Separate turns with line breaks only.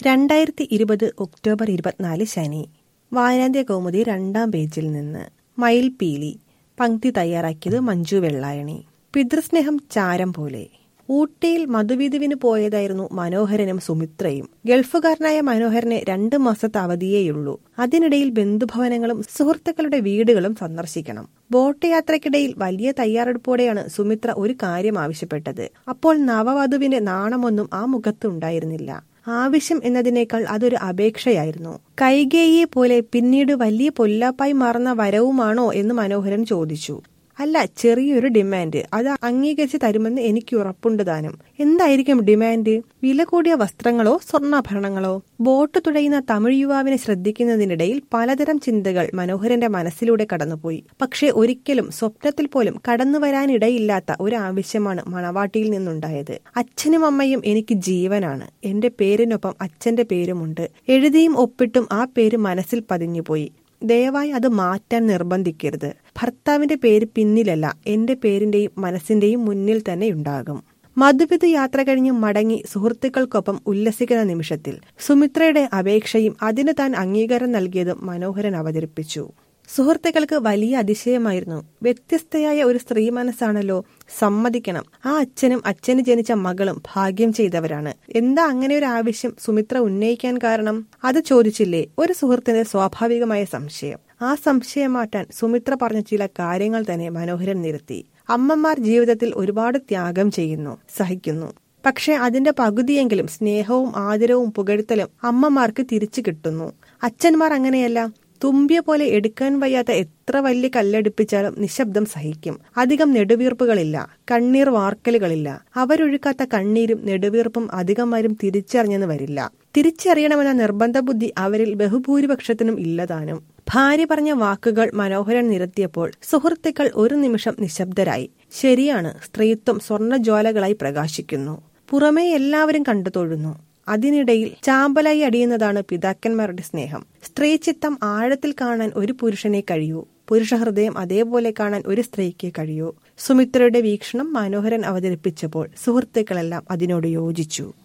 രണ്ടായിരത്തി ഇരുപത് ഒക്ടോബർ ഇരുപത്തിനാല് ശനി വായനാന്ത്യ കൗമുദി രണ്ടാം പേജിൽ നിന്ന് മയിൽപീലി പങ്ക്തി തയ്യാറാക്കിയത് മഞ്ജു വെള്ളായണി പിതൃസ്നേഹം ചാരം പോലെ ഊട്ടിയിൽ മധുവിധുവിന് പോയതായിരുന്നു മനോഹരനും സുമിത്രയും ഗൾഫുകാരനായ മനോഹരന് രണ്ട് മാസത്തെ അവധിയേയുള്ളൂ അതിനിടയിൽ ബന്ധുഭവനങ്ങളും സുഹൃത്തുക്കളുടെ വീടുകളും സന്ദർശിക്കണം ബോട്ട് യാത്രയ്ക്കിടയിൽ വലിയ തയ്യാറെടുപ്പോടെയാണ് സുമിത്ര ഒരു കാര്യം ആവശ്യപ്പെട്ടത് അപ്പോൾ നവവധുവിന് നാണമൊന്നും ആ മുഖത്തുണ്ടായിരുന്നില്ല ആവശ്യം എന്നതിനേക്കാൾ അതൊരു അപേക്ഷയായിരുന്നു കൈകേയെ പോലെ പിന്നീട് വലിയ പൊല്ലാപ്പായി മാറുന്ന വരവുമാണോ എന്ന് മനോഹരൻ ചോദിച്ചു അല്ല ചെറിയൊരു ഡിമാൻഡ് അത് അംഗീകരിച്ച് തരുമെന്ന് എനിക്ക് ഉറപ്പുണ്ട് താനും എന്തായിരിക്കും ഡിമാൻഡ് വില കൂടിയ വസ്ത്രങ്ങളോ സ്വർണ്ണാഭരണങ്ങളോ ബോട്ട് തുഴയുന്ന തമിഴ് യുവാവിനെ ശ്രദ്ധിക്കുന്നതിനിടയിൽ പലതരം ചിന്തകൾ മനോഹരന്റെ മനസ്സിലൂടെ കടന്നുപോയി പക്ഷെ ഒരിക്കലും സ്വപ്നത്തിൽ പോലും കടന്നു വരാനിടയില്ലാത്ത ഒരു ആവശ്യമാണ് മണവാട്ടിയിൽ നിന്നുണ്ടായത് അച്ഛനും അമ്മയും എനിക്ക് ജീവനാണ് എന്റെ പേരിനൊപ്പം അച്ഛന്റെ പേരുമുണ്ട് എഴുതിയും ഒപ്പിട്ടും ആ പേര് മനസ്സിൽ പതിഞ്ഞുപോയി ദയവായി അത് മാറ്റാൻ നിർബന്ധിക്കരുത് ഭർത്താവിന്റെ പേര് പിന്നിലല്ല എന്റെ പേരിന്റെയും മനസ്സിന്റെയും മുന്നിൽ തന്നെ ഉണ്ടാകും മധുവിധ യാത്ര കഴിഞ്ഞ് മടങ്ങി സുഹൃത്തുക്കൾക്കൊപ്പം ഉല്ലസിക്കുന്ന നിമിഷത്തിൽ സുമിത്രയുടെ അപേക്ഷയും അതിന് താൻ അംഗീകാരം നൽകിയതും മനോഹരൻ അവതരിപ്പിച്ചു സുഹൃത്തുക്കൾക്ക് വലിയ അതിശയമായിരുന്നു വ്യത്യസ്തയായ ഒരു സ്ത്രീ മനസ്സാണല്ലോ സമ്മതിക്കണം ആ അച്ഛനും അച്ഛന് ജനിച്ച മകളും ഭാഗ്യം ചെയ്തവരാണ് എന്താ അങ്ങനെ ഒരു ആവശ്യം സുമിത്ര ഉന്നയിക്കാൻ കാരണം അത് ചോദിച്ചില്ലേ ഒരു സുഹൃത്തിന്റെ സ്വാഭാവികമായ സംശയം ആ സംശയം മാറ്റാൻ സുമിത്ര പറഞ്ഞ ചില കാര്യങ്ങൾ തന്നെ മനോഹരൻ നിരത്തി അമ്മമാർ ജീവിതത്തിൽ ഒരുപാട് ത്യാഗം ചെയ്യുന്നു സഹിക്കുന്നു പക്ഷെ അതിന്റെ പകുതിയെങ്കിലും സ്നേഹവും ആദരവും പുകഴ്ത്തലും അമ്മമാർക്ക് തിരിച്ചു കിട്ടുന്നു അച്ഛന്മാർ അങ്ങനെയല്ല തുമ്പിയ പോലെ എടുക്കാൻ വയ്യാത്ത എത്ര വലിയ കല്ലടുപ്പിച്ചാലും നിശബ്ദം സഹിക്കും അധികം നെടുവീർപ്പുകളില്ല കണ്ണീർ വാർക്കലുകളില്ല അവരൊഴുക്കാത്ത കണ്ണീരും നെടുവീർപ്പും അധികമാരും തിരിച്ചറിഞ്ഞെന്ന് വരില്ല തിരിച്ചറിയണമെന്ന നിർബന്ധ ബുദ്ധി അവരിൽ ബഹുഭൂരിപക്ഷത്തിനും ഇല്ലതാനും ഭാര്യ പറഞ്ഞ വാക്കുകൾ മനോഹരൻ നിരത്തിയപ്പോൾ സുഹൃത്തുക്കൾ ഒരു നിമിഷം നിശബ്ദരായി ശരിയാണ് സ്ത്രീത്വം സ്വർണ്ണജ്വാലകളായി പ്രകാശിക്കുന്നു പുറമേ എല്ലാവരും കണ്ടു തൊഴുന്നു അതിനിടയിൽ ചാമ്പലായി അടിയുന്നതാണ് പിതാക്കന്മാരുടെ സ്നേഹം സ്ത്രീചിത്തം ആഴത്തിൽ കാണാൻ ഒരു പുരുഷനെ കഴിയൂ പുരുഷഹൃദയം അതേപോലെ കാണാൻ ഒരു സ്ത്രീക്ക് കഴിയൂ സുമിത്രയുടെ വീക്ഷണം മനോഹരൻ അവതരിപ്പിച്ചപ്പോൾ സുഹൃത്തുക്കളെല്ലാം അതിനോട് യോജിച്ചു